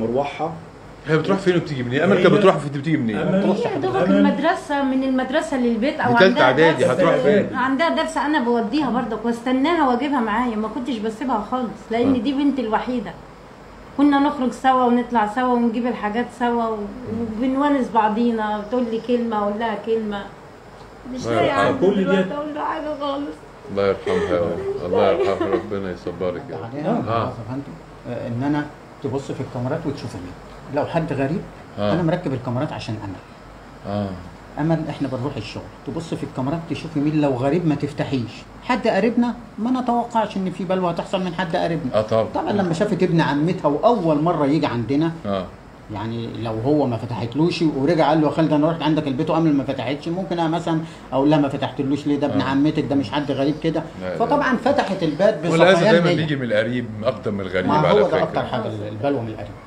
مروحها هي بتروح فين وبتيجي منين؟ امل كانت هي- بتروح فين بتيجي منين؟ أمل. هي يا دوبك أمل. المدرسة من المدرسة للبيت أو دي تالتة عندها إعدادي، درس- هتروح فين؟ عندها درس أنا بوديها برضك واستناها وأجيبها معايا ما كنتش بسيبها خالص لأن آه. دي بنتي الوحيدة كنا نخرج سوا ونطلع سوا ونجيب الحاجات سوا و- وبنونس بعضينا تقول لي كلمة أقول لها كلمة مش الله لاقي يرحمها. عندي كل دي- دلوقتي أقول لها حاجة خالص الله يرحمها يا رب. الله يرحمها ربنا يصبرك يا رب عليها آه. آه. آه، ان انا تبص في الكاميرات وتشوف مين لو حد غريب آه. انا مركب الكاميرات عشان امل اه امل احنا بنروح الشغل تبص في الكاميرات تشوفي مين لو غريب ما تفتحيش حد قريبنا ما نتوقعش ان في بلوى هتحصل من حد قريبنا اه طبعا طبعا لما شافت ابن عمتها واول مره يجي عندنا اه يعني لو هو ما فتحتلوش ورجع قال له يا خالد انا رحت عندك البيت وامل ما فتحتش ممكن انا مثلا اقول لها ما فتحتلوش ليه ده ابن آه. عمتك ده مش حد غريب كده لا، لا. فطبعا فتحت الباب والأذى بصفيان دايما نية. بيجي من القريب اكتر من الغريب ما على هو ده فكره اكتر حاجه البلوى من القريب